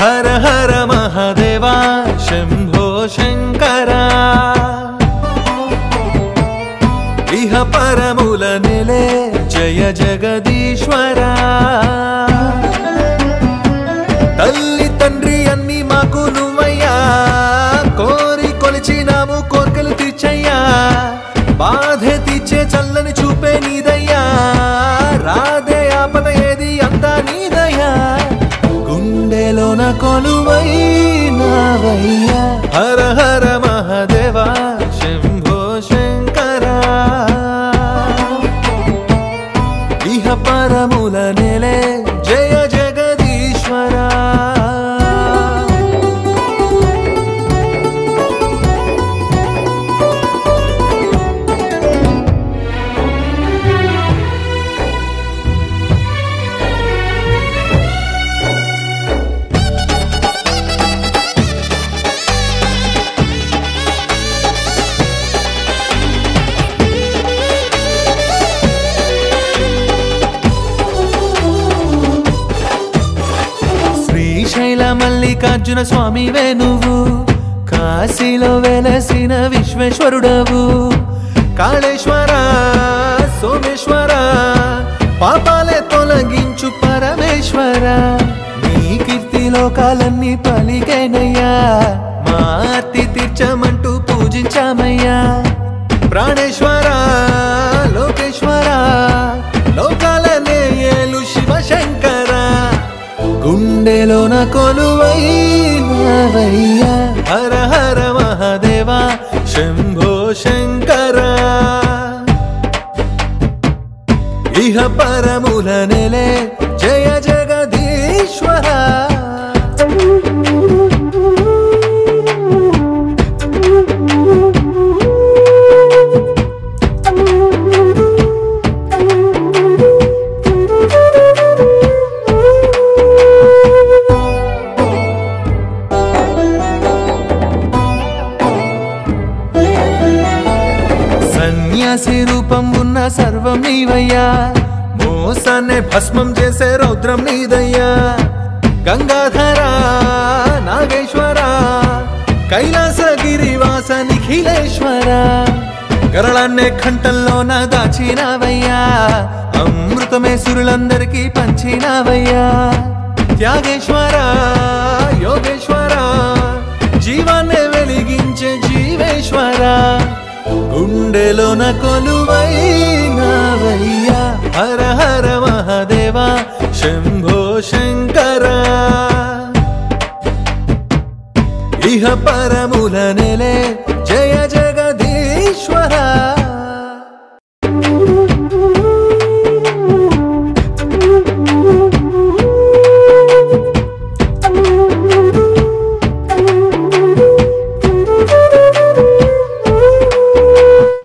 హర హర మహదేవా శంభో శంకరా ఇహ పరముల నెలే జయ జగదీశ్వరా తల్లి తండ్రి అన్ని మాకు నువ్వయ్యా కోరి కొలిచినాము కోర్కెలు తీర్చయ్యా బాధే తీర్చే చల్లని చూపే నీదయ్యా రాధే ఆపద ఏది అంతా నీదయ్యా గుండెలోన కొలువై నావయ్యా హర హర మహదేవా శంభో శంకరా ఇహ పరముల నెలే జయ జగదీశ్వరా శ్రీశైల మల్లికార్జున స్వామివే నువ్వు కాశీలో వెలసిన విశ్వేశ్వరుడవు కాళేశ్వర సోమేశ్వర పాపాలే తొలగించు పరమేశ్వర నీ కీర్తి లోకాలన్నీ పలికేనయ్యా మా అతి తీర్చమంటూ పూజించామయ్యా ప్రాణేశ్వర లోకేశ్వర లోకాలనే ఏలు శివశంకర గుండెలోన కొలువైనవయ్యా హర హర మహాదేవా శంభో శంకర ఇహ పరముల నెలే జయ జగదీశ్వర సన్యాసి రూపం ఉన్న సర్వం నీవయ్యా మోసాన్ని భస్మం చేసే రౌద్రం నీదయ్యా గంగాధర నాగేశ్వర కైలాసగిరివాస నిఖిలేశ్వర గరళాన్నే కంఠంలోన దాచినావయ్యా అమృతమే సురులందరికీ పంచినావయ్యా త్యాగేశ్వర యోగేశ్వర జీవాన్నే వెలిగించే జీవేశ్వర గుండెలోన కొలువైనవయ్యా హర హర మహాదేవా శంభో శంకర ఇహ పరముల నెలే